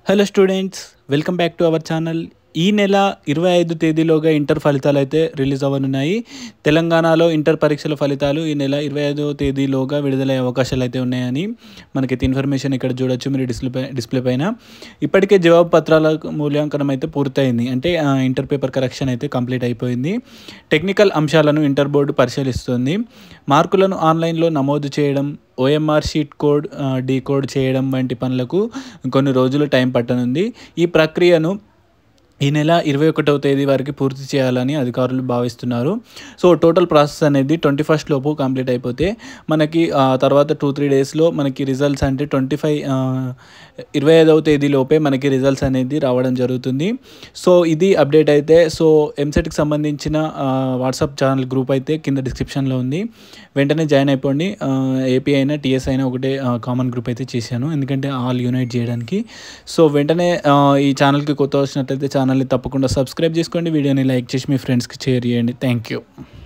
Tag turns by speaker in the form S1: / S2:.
S1: hello students welcome back to our channel ఈ నెల ఇరవై ఐదు తేదీలోగా ఇంటర్ ఫలితాలు అయితే రిలీజ్ అవ్వనున్నాయి తెలంగాణలో ఇంటర్ పరీక్షల ఫలితాలు ఈ నెల ఇరవై ఐదో తేదీలోగా విడుదలయ్యే అవకాశాలు అయితే ఉన్నాయని మనకైతే ఇన్ఫర్మేషన్ ఇక్కడ చూడొచ్చు మీరు డిస్ప్లే డిస్ప్లే పైన ఇప్పటికే జవాబు పత్రాల మూల్యాంకనం అయితే పూర్తయింది అంటే ఆ, ఇంటర్ పేపర్ కరెక్షన్ అయితే కంప్లీట్ అయిపోయింది టెక్నికల్ అంశాలను ఇంటర్ బోర్డు పరిశీలిస్తుంది మార్కులను ఆన్లైన్లో నమోదు చేయడం OMR sheet code decode చేయడం వంటి పనులకు కొన్ని రోజులు టైం పట్టనుంది ఈ ప్రక్రియను ఈ నెల ఇరవై ఒకటవ తేదీ వరకు పూర్తి చేయాలని అధికారులు భావిస్తున్నారు సో టోటల్ ప్రాసెస్ అనేది ట్వంటీ ఫస్ట్ లోపు కంప్లీట్ అయిపోతే మనకి ఆ తర్వాత టూ త్రీ డేస్లో మనకి రిజల్ట్స్ అంటే ట్వంటీ ఫైవ్ ఇరవై ఐదవ తేదీ లోపే మనకి రిజల్ట్స్ అనేది రావడం జరుగుతుంది సో ఇది అప్డేట్ అయితే సో ఎంసెట్కి సంబంధించిన వాట్సాప్ ఛానల్ గ్రూప్ అయితే కింద డిస్క్రిప్షన్లో ఉంది వెంటనే జాయిన్ అయిపోండి ఏపీ అయినా టీఎస్ అయినా ఒకటే కామన్ గ్రూప్ అయితే చేశాను ఎందుకంటే ఆల్ యూనైట్ చేయడానికి సో వెంటనే ఆ, ఈ ఛానల్కి కొత్త వచ్చినట్లయితే ఛానల్ని తప్పకుండా సబ్స్క్రైబ్ చేసుకోండి వీడియోని లైక్ చేసి మీ ఫ్రెండ్స్కి షేర్ చేయండి థ్యాంక్ యూ